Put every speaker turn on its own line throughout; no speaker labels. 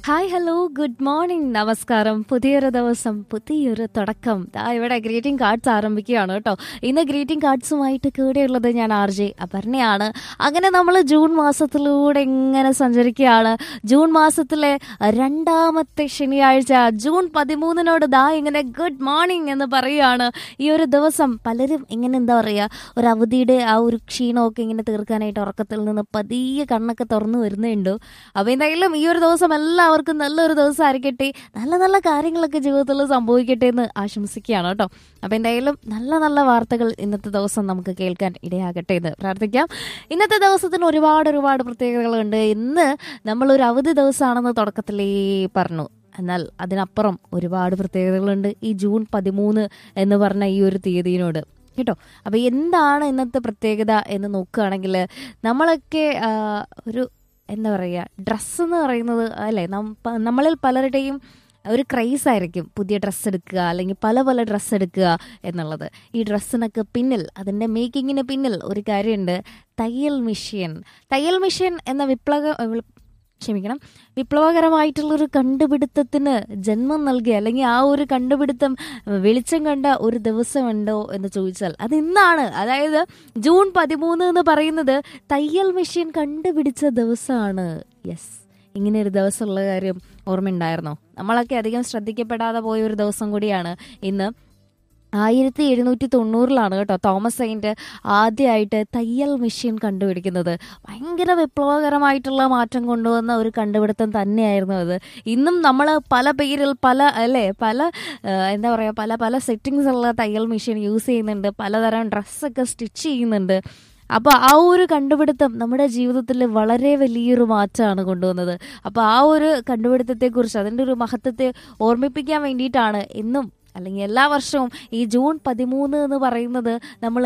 hi hello good morning നമസ്കാരം പുതിയൊരു ദിവസം പുതിയൊരു തുടക്കം ദാ ഇവിടെ ഗ്രീറ്റിംഗ് കാർഡ്സ് ആരംഭിക്കുകയാണ് കേട്ടോ ഇന്ന് ഗ്രീറ്റിംഗ് കാർഡ്സുമായിട്ട് കൂടെയുള്ളത് ഞാൻ ആർ ജെ അപർണയാണ് അങ്ങനെ നമ്മൾ ജൂൺ മാസത്തിലൂടെ ഇങ്ങനെ സഞ്ചരിക്കുകയാണ് ജൂൺ മാസത്തിലെ രണ്ടാമത്തെ ശനിയാഴ്ച ജൂൺ പതിമൂന്നിനോട് ദാ ഇങ്ങനെ ഗുഡ് മോർണിംഗ് എന്ന് പറയുകയാണ് ഈ ഒരു ദിവസം പലരും ഇങ്ങനെ എന്താ പറയുക ഒരു അവധിയുടെ ആ ഒരു ക്ഷീണമൊക്കെ ഇങ്ങനെ തീർക്കാനായിട്ട് ഉറക്കത്തിൽ നിന്ന് പതിയെ കണ്ണൊക്കെ തുറന്നു വരുന്നുണ്ട് അപ്പോൾ എന്തായാലും ഈ ഒരു ദിവസം എല്ലാവർക്കും നല്ലൊരു ദിവസം ആയിരിക്കട്ടെ നല്ല നല്ല കാര്യങ്ങളൊക്കെ ജീവിതത്തിൽ സംഭവിക്കട്ടെ എന്ന് ആശംസിക്കുകയാണ് കേട്ടോ അപ്പോൾ എന്തായാലും നല്ല നല്ല വാർത്തകൾ ഇന്നത്തെ ദിവസം നമുക്ക് കേൾക്കാൻ ഇടയാകട്ടെ എന്ന് പ്രാർത്ഥിക്കാം ഇന്നത്തെ ദിവസത്തിന് ഒരുപാട് ഒരുപാട് പ്രത്യേകതകളുണ്ട് ഇന്ന് നമ്മളൊരു അവധി ദിവസമാണെന്ന് തുടക്കത്തിലേ പറഞ്ഞു എന്നാൽ അതിനപ്പുറം ഒരുപാട് പ്രത്യേകതകളുണ്ട് ഈ ജൂൺ പതിമൂന്ന് എന്ന് പറഞ്ഞ ഈ ഒരു തീയതിയിനോട് കേട്ടോ അപ്പോൾ എന്താണ് ഇന്നത്തെ പ്രത്യേകത എന്ന് നോക്കുകയാണെങ്കിൽ നമ്മളൊക്കെ ആ, ഒരു എന്താ പറയുക ഡ്രസ്സ് എന്ന് പറയുന്നത് അല്ലേ നം- പ- നമ്മളിൽ പലരുടെയും ഒരു ക്രൈസ് ആയിരിക്കും പുതിയ ഡ്രസ്സ് എടുക്കുക അല്ലെങ്കിൽ പല പല ഡ്രസ്സ് എടുക്കുക എന്നുള്ളത് ഈ ഡ്രസ്സിനൊക്കെ പിന്നിൽ അതിൻ്റെ മേക്കിങ്ങിന് പിന്നിൽ ഒരു കാര്യമുണ്ട് തയ്യൽ മെഷീൻ തയ്യൽ മെഷീൻ എന്ന വിപ്ലവ വി- ക്ഷമിക്കണം വിപ്ലവകരമായിട്ടുള്ളൊരു കണ്ടുപിടുത്തത്തിന് ജന്മം നൽകിയ അല്ലെങ്കിൽ ആ ഒരു കണ്ടുപിടുത്തം വെളിച്ചം കണ്ട ഒരു ദിവസമുണ്ടോ എന്ന് ചോദിച്ചാൽ അത് ഇന്നാണ് അതായത് ജൂൺ പതിമൂന്ന് എന്ന് പറയുന്നത് തയ്യൽ മെഷീൻ കണ്ടുപിടിച്ച ദിവസമാണ് യെസ് ഇങ്ങനെ ഒരു ദിവസമുള്ള കാര്യം ഓർമ്മയുണ്ടായിരുന്നോ നമ്മളൊക്കെ അധികം ശ്രദ്ധിക്കപ്പെടാതെ പോയ ഒരു ദിവസം കൂടിയാണ് ഇന്ന് ആയിരത്തി എഴുന്നൂറ്റി തൊണ്ണൂറിലാണ് കേട്ടോ തോമസ് സൈൻറ്റ് ആദ്യമായിട്ട് തയ്യൽ മെഷീൻ കണ്ടുപിടിക്കുന്നത് ഭയങ്കര വിപ്ലവകരമായിട്ടുള്ള മാറ്റം കൊണ്ടുവന്ന ഒരു കണ്ടുപിടുത്തം തന്നെയായിരുന്നു അത് ഇന്നും നമ്മൾ പല പേരിൽ പല അല്ലേ പല ആ, എന്താ പറയുക പല പല സെറ്റിങ്സ് ഉള്ള തയ്യൽ മെഷീൻ യൂസ് ചെയ്യുന്നുണ്ട് പലതരം ഡ്രസ്സൊക്കെ സ്റ്റിച്ച് ചെയ്യുന്നുണ്ട് അപ്പോൾ ആ ഒരു കണ്ടുപിടുത്തം നമ്മുടെ ജീവിതത്തിൽ വളരെ വലിയൊരു മാറ്റമാണ് കൊണ്ടുവന്നത് അപ്പോൾ ആ ഒരു കണ്ടുപിടുത്തത്തെക്കുറിച്ച് അതിൻ്റെ ഒരു മഹത്വത്തെ ഓർമ്മിപ്പിക്കാൻ വേണ്ടിയിട്ടാണ് എന്നും അല്ലെങ്കിൽ എല്ലാ വർഷവും ഈ ജൂൺ പതിമൂന്ന് എന്ന് പറയുന്നത് നമ്മൾ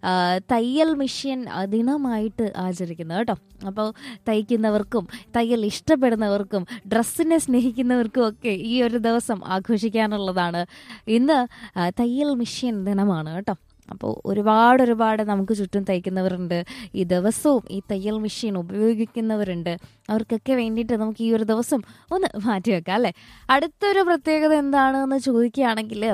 തയ്യൽ മെഷീൻ ദിനമായിട്ട് ആചരിക്കുന്നത് കേട്ടോ അപ്പോൾ തയ്ക്കുന്നവർക്കും തയ്യൽ ഇഷ്ടപ്പെടുന്നവർക്കും ഡ്രസ്സിനെ സ്നേഹിക്കുന്നവർക്കും ഒക്കെ ഈ ഒരു ദിവസം ആഘോഷിക്കാനുള്ളതാണ് ഇന്ന് ആ, തയ്യൽ മെഷീൻ ദിനമാണ് കേട്ടോ അപ്പോൾ ഒരുപാട് ഒരുപാട് നമുക്ക് ചുറ്റും തയ്ക്കുന്നവരുണ്ട് ഈ ദിവസവും ഈ തയ്യൽ മെഷീൻ ഉപയോഗിക്കുന്നവരുണ്ട് അവർക്കൊക്കെ വേണ്ടിയിട്ട് നമുക്ക് ഈ ഒരു ദിവസം ഒന്ന് മാറ്റി വെക്കാം അല്ലേ അടുത്തൊരു പ്രത്യേകത എന്താണെന്ന് ചോദിക്കുകയാണെങ്കിൽ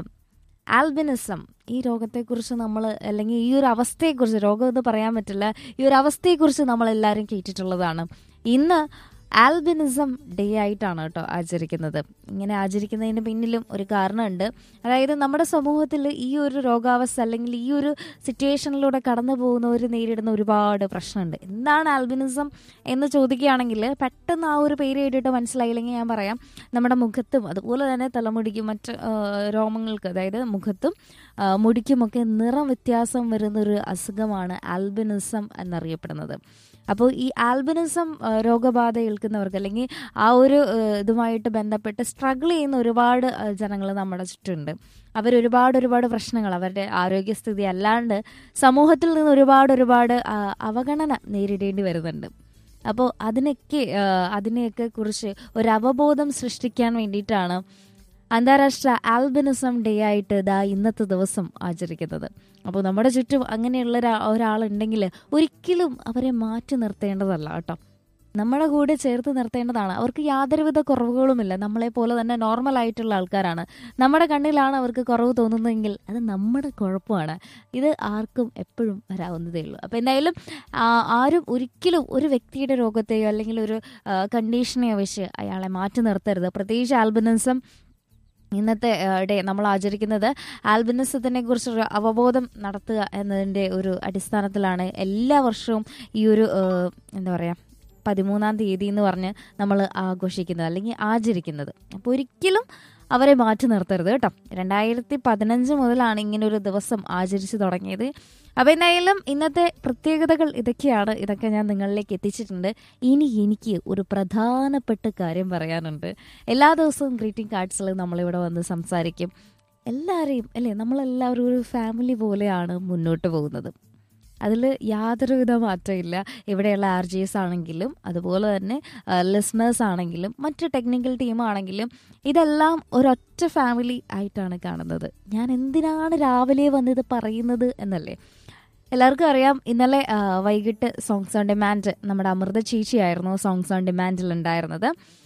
ആൽബിനിസം ഈ രോഗത്തെക്കുറിച്ച് നമ്മൾ അല്ലെങ്കിൽ ഈ ഒരു അവസ്ഥയെക്കുറിച്ച് രോഗം എന്ന് പറയാൻ പറ്റില്ല ഈ ഒരു അവസ്ഥയെക്കുറിച്ച് നമ്മൾ എല്ലാവരും കേട്ടിട്ടുള്ളതാണ് ഇന്ന് ആൽബിനിസം ഡേ ആയിട്ടാണ് കേട്ടോ ആചരിക്കുന്നത് ഇങ്ങനെ ആചരിക്കുന്നതിന് പിന്നിലും ഒരു കാരണമുണ്ട് അതായത് നമ്മുടെ സമൂഹത്തിൽ ഈ ഒരു രോഗാവസ്ഥ അല്ലെങ്കിൽ ഈ ഒരു സിറ്റുവേഷനിലൂടെ കടന്നു പോകുന്നവർ നേരിടുന്ന ഒരുപാട് പ്രശ്നമുണ്ട് എന്താണ് ആൽബിനിസം എന്ന് ചോദിക്കുകയാണെങ്കിൽ പെട്ടെന്ന് ആ ഒരു പേര് കേട്ടിട്ട് മനസ്സിലായില്ലെങ്കിൽ ഞാൻ പറയാം നമ്മുടെ മുഖത്തും അതുപോലെ തന്നെ തലമുടിക്കും മറ്റ് ആ, രോമങ്ങൾക്ക് അതായത് മുഖത്തും ആ, മുടിക്കുമൊക്കെ നിറം വ്യത്യാസം വരുന്നൊരു അസുഖമാണ് ആൽബിനിസം എന്നറിയപ്പെടുന്നത് അപ്പോൾ ഈ ആൽബിനിസം ആ, രോഗബാധ ഏൽക്കുന്നവർക്ക് അല്ലെങ്കിൽ ആ ഒരു ആ, ഇതുമായിട്ട് ബന്ധപ്പെട്ട് സ്ട്രഗിൾ ചെയ്യുന്ന ഒരുപാട് ജനങ്ങൾ നമ്മുടെ ചുറ്റുമുണ്ട് അവർ ഒരുപാട് ഒരുപാട് പ്രശ്നങ്ങൾ അവരുടെ ആരോഗ്യസ്ഥിതി അല്ലാണ്ട് സമൂഹത്തിൽ നിന്ന് ഒരുപാട് ഒരുപാട് ആ, അവഗണന നേരിടേണ്ടി വരുന്നുണ്ട് അപ്പോൾ അതിനൊക്കെ ആ, അതിനെയൊക്കെ കുറിച്ച് ഒരു അവബോധം സൃഷ്ടിക്കാൻ വേണ്ടിയിട്ടാണ് അന്താരാഷ്ട്ര ആൽബിനിസം ഡേ ആയിട്ട് ഇതാ ഇന്നത്തെ ദിവസം ആചരിക്കുന്നത് അപ്പോൾ നമ്മുടെ ചുറ്റും അങ്ങനെയുള്ള ഒരാ- ഒരാളുണ്ടെങ്കിൽ ഒരിക്കലും അവരെ മാറ്റി നിർത്തേണ്ടതല്ല കേട്ടോ നമ്മുടെ കൂടെ ചേർത്ത് നിർത്തേണ്ടതാണ് അവർക്ക് യാതൊരുവിധ കുറവുകളുമില്ല നമ്മളെ പോലെ തന്നെ നോർമൽ ആയിട്ടുള്ള ആൾക്കാരാണ് നമ്മുടെ കണ്ണിലാണ് അവർക്ക് കുറവ് തോന്നുന്നതെങ്കിൽ അത് നമ്മുടെ കുഴപ്പമാണ് ഇത് ആർക്കും എപ്പോഴും വരാവുന്നതേ ഉള്ളൂ അപ്പോൾ എന്തായാലും ആ, ആരും ഒരിക്കലും ഒരു വ്യക്തിയുടെ രോഗത്തെയോ അല്ലെങ്കിൽ ഒരു ആ, കണ്ടീഷനെയോ വെച്ച് അയാളെ മാറ്റി നിർത്തരുത് പ്രത്യേകിച്ച് ആൽബിനിസം ഇന്നത്തെ ഡേ നമ്മൾ ആചരിക്കുന്നത് ആൽബിനിസത്തിനെ കുറിച്ചൊരു അവബോധം നടത്തുക എന്നതിൻ്റെ ഒരു അടിസ്ഥാനത്തിലാണ് എല്ലാ വർഷവും ഈ ഒരു ആ, എന്താ പറയുക പതിമൂന്നാം തീയതി എന്ന് പറഞ്ഞ് നമ്മൾ ആഘോഷിക്കുന്നത് അല്ലെങ്കിൽ ആചരിക്കുന്നത് അപ്പോൾ ഒരിക്കലും അവരെ മാറ്റി നിർത്തരുത് കേട്ടോ രണ്ടായിരത്തി പതിനഞ്ച് മുതലാണ് ഇങ്ങനെ ഒരു ദിവസം ആചരിച്ചു തുടങ്ങിയത് അപ്പോൾ എന്തായാലും ഇന്നത്തെ പ്രത്യേകതകൾ ഇതൊക്കെയാണ് ഇതൊക്കെ ഞാൻ നിങ്ങളിലേക്ക് എത്തിച്ചിട്ടുണ്ട് ഇനി എനിക്ക് ഒരു പ്രധാനപ്പെട്ട കാര്യം പറയാനുണ്ട് എല്ലാ ദിവസവും ഗ്രീറ്റിംഗ് കാർഡ്സിൽ നമ്മളിവിടെ വന്ന് സംസാരിക്കും എല്ലാവരെയും അല്ലേ നമ്മളെല്ലാവരും ഒരു ഫാമിലി പോലെയാണ് മുന്നോട്ട് പോകുന്നത് അതിൽ യാതൊരുവിധ മാറ്റമില്ല ഇവിടെയുള്ള ആർ ജി എസ് ആണെങ്കിലും അതുപോലെ തന്നെ ലിസ്ണേഴ്സ് ആണെങ്കിലും മറ്റ് ടെക്നിക്കൽ ടീം ആണെങ്കിലും ഇതെല്ലാം ഒരൊറ്റ ഫാമിലി ആയിട്ടാണ് കാണുന്നത് ഞാൻ എന്തിനാണ് രാവിലെ വന്ന് ഇത് പറയുന്നത് എന്നല്ലേ എല്ലാവർക്കും അറിയാം ഇന്നലെ ആ, വൈകിട്ട് സോങ്സ് ഓൺ ഡിമാൻഡ് നമ്മുടെ അമൃത ചേച്ചിയായിരുന്നു സോങ്സ് ഓൺ ഡിമാൻഡിൽ ഉണ്ടായിരുന്നത്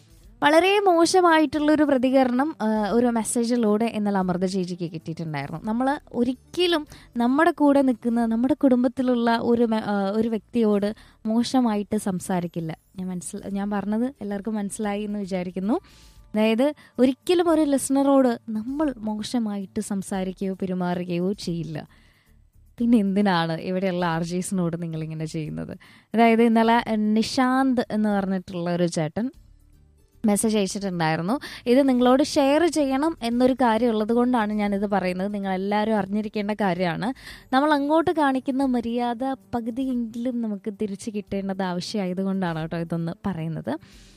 വളരെ മോശമായിട്ടുള്ളൊരു പ്രതികരണം ആ, ഒരു മെസ്സേജിലൂടെ എന്നാൽ അമൃത ചേച്ചിക്ക് കിട്ടിയിട്ടുണ്ടായിരുന്നു നമ്മൾ ഒരിക്കലും നമ്മുടെ കൂടെ നിൽക്കുന്ന നമ്മുടെ കുടുംബത്തിലുള്ള ഒരു മെ- ആ, ഒരു വ്യക്തിയോട് മോശമായിട്ട് സംസാരിക്കില്ല ഞാൻ മനസ്സിൽ ഞാൻ പറഞ്ഞത് എല്ലാവർക്കും മനസ്സിലായി എന്ന് വിചാരിക്കുന്നു അതായത് ഒരിക്കലും ഒരു ലിസണറോട് നമ്മൾ മോശമായിട്ട് സംസാരിക്കുകയോ പെരുമാറുകയോ ചെയ്യില്ല പിന്നെ എന്തിനാണ് ഇവിടെയുള്ള ആർ ജെസിനോട് നിങ്ങളിങ്ങനെ ചെയ്യുന്നത് അതായത് ഇന്നലെ നിഷാന്ത് എന്ന് പറഞ്ഞിട്ടുള്ള ഒരു ചേട്ടൻ മെസ്സേജ് അയച്ചിട്ടുണ്ടായിരുന്നു ഇത് നിങ്ങളോട് ഷെയർ ചെയ്യണം എന്നൊരു കാര്യം ഉള്ളത് കൊണ്ടാണ് ഞാനിത് പറയുന്നത് നിങ്ങൾ എല്ലാവരും അറിഞ്ഞിരിക്കേണ്ട കാര്യമാണ് നമ്മൾ അങ്ങോട്ട് കാണിക്കുന്ന മര്യാദ പകുതിയെങ്കിലും നമുക്ക് തിരിച്ചു കിട്ടേണ്ടത് ആവശ്യമായതുകൊണ്ടാണ് കേട്ടോ ഇതൊന്ന് പറയുന്നത്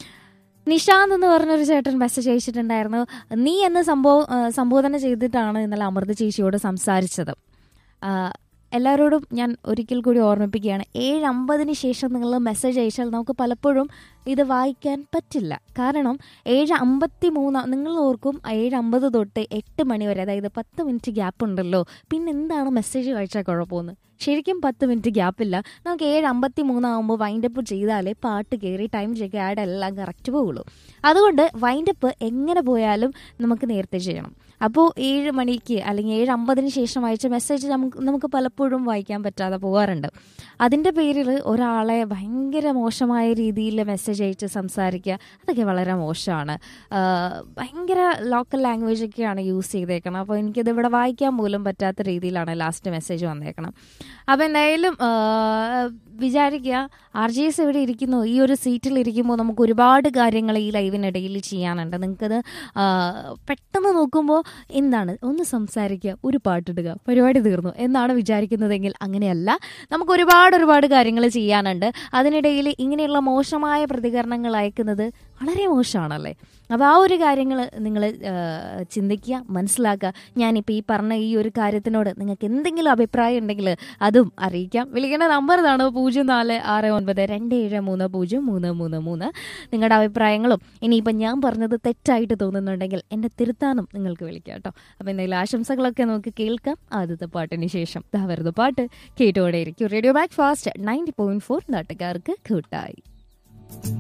നിഷാന്ത് എന്ന് പറഞ്ഞൊരു ചേട്ടൻ മെസ്സേജ് അയച്ചിട്ടുണ്ടായിരുന്നു നീ എന്ന് സംഭവം ആ, സംബോധന ചെയ്തിട്ടാണ് ഇന്നലെ അമൃത ചേച്ചിയോട് സംസാരിച്ചത് ആ, എല്ലാവരോടും ഞാൻ ഒരിക്കൽ കൂടി ഓർമ്മിപ്പിക്കുകയാണ് ഏഴ് അമ്പതിന് ശേഷം നിങ്ങൾ മെസ്സേജ് അയച്ചാൽ നമുക്ക് പലപ്പോഴും ഇത് വായിക്കാൻ പറ്റില്ല കാരണം ഏഴ് അമ്പത്തി മൂന്ന് നിങ്ങൾ ഓർക്കും ഏഴ് അമ്പത് തൊട്ട് എട്ട് മണി വരെ അതായത് പത്ത് മിനിറ്റ് ഗ്യാപ്പ് ഉണ്ടല്ലോ പിന്നെ എന്താണ് മെസ്സേജ് വായിച്ചാൽ കുഴപ്പമെന്ന് ശരിക്കും പത്ത് മിനിറ്റ് ഗ്യാപ്പില്ല നമുക്ക് ഏഴ് അമ്പത്തി മൂന്നാകുമ്പോൾ വൈൻഡപ്പ് ചെയ്താലേ പാട്ട് കയറി ടൈം ചെക്ക് ആഡ് എല്ലാം കറക്റ്റ് പോകുള്ളൂ അതുകൊണ്ട് വൈൻഡപ്പ് എങ്ങനെ പോയാലും നമുക്ക് നേരത്തെ ചെയ്യണം അപ്പോൾ ഏഴ് മണിക്ക് അല്ലെങ്കിൽ ഏഴ് അമ്പതിന് ശേഷം അയച്ച മെസ്സേജ് നമുക്ക് നമുക്ക് പലപ്പോഴും വായിക്കാൻ പറ്റാതെ പോകാറുണ്ട് അതിൻ്റെ പേരിൽ ഒരാളെ ഭയങ്കര മോശമായ രീതിയിൽ മെസ്സേജ് അയച്ച് സംസാരിക്കുക അതൊക്കെ വളരെ മോശമാണ് ആഹ് ഭയങ്കര ലോക്കൽ ലാംഗ്വേജ് ഒക്കെയാണ് യൂസ് ചെയ്തേക്കണം അപ്പോൾ എനിക്കിത് ഇവിടെ വായിക്കാൻ പോലും പറ്റാത്ത രീതിയിലാണ് ലാസ്റ്റ് മെസ്സേജ് വന്നേക്കണം അപ്പോൾ എന്തായാലും ആഹ് വിചാരിക്കുക ആർ ജി എസ് എവിടെ ഇരിക്കുന്നു ഈ ഒരു സീറ്റിൽ ഇരിക്കുമ്പോൾ നമുക്ക് ഒരുപാട് കാര്യങ്ങൾ ഈ ലൈവിനിടയിൽ ചെയ്യാനുണ്ട് നിങ്ങൾക്കത് ആഹ് പെട്ടെന്ന് നോക്കുമ്പോൾ എന്താണ് ഒന്ന് സംസാരിക്കുക ഒരു പാട്ടിടുക പരിപാടി തീർന്നു എന്നാണ് വിചാരിക്കുന്നതെങ്കിൽ അങ്ങനെയല്ല നമുക്ക് ഒരുപാട് ഒരുപാട് കാര്യങ്ങൾ ചെയ്യാനുണ്ട് അതിനിടയിൽ ഇങ്ങനെയുള്ള മോശമായ പ്രതികരണങ്ങൾ അയക്കുന്നത് വളരെ മോശമാണല്ലേ അപ്പോൾ ആ ഒരു കാര്യങ്ങൾ നിങ്ങൾ ചിന്തിക്കുക മനസ്സിലാക്കുക ഞാനിപ്പോൾ ഈ പറഞ്ഞ ഈ ഒരു കാര്യത്തിനോട് നിങ്ങൾക്ക് എന്തെങ്കിലും അഭിപ്രായം ഉണ്ടെങ്കിൽ അതും അറിയിക്കാം വിളിക്കേണ്ട നമ്പർ ഇതാണ് പൂജ്യം നാല് ആറ് ഒൻപത് രണ്ട് ഏഴ് മൂന്ന് പൂജ്യം മൂന്ന് മൂന്ന് മൂന്ന് നിങ്ങളുടെ അഭിപ്രായങ്ങളും ഇനിയിപ്പം ഞാൻ പറഞ്ഞത് തെറ്റായിട്ട് തോന്നുന്നുണ്ടെങ്കിൽ എന്നെ തിരുത്താനും നിങ്ങൾക്ക് വിളിക്കാം കേട്ടോ അപ്പോൾ എന്തെങ്കിലും ആശംസകളൊക്കെ നമുക്ക് കേൾക്കാം ആദ്യത്തെ പാട്ടിന് ശേഷം ദാ വരുന്ന പാട്ട് കേട്ടുകൊണ്ടേയിരിക്കും radio back fast ninety point four നാട്ടുകാർക്ക് കൂട്ടായി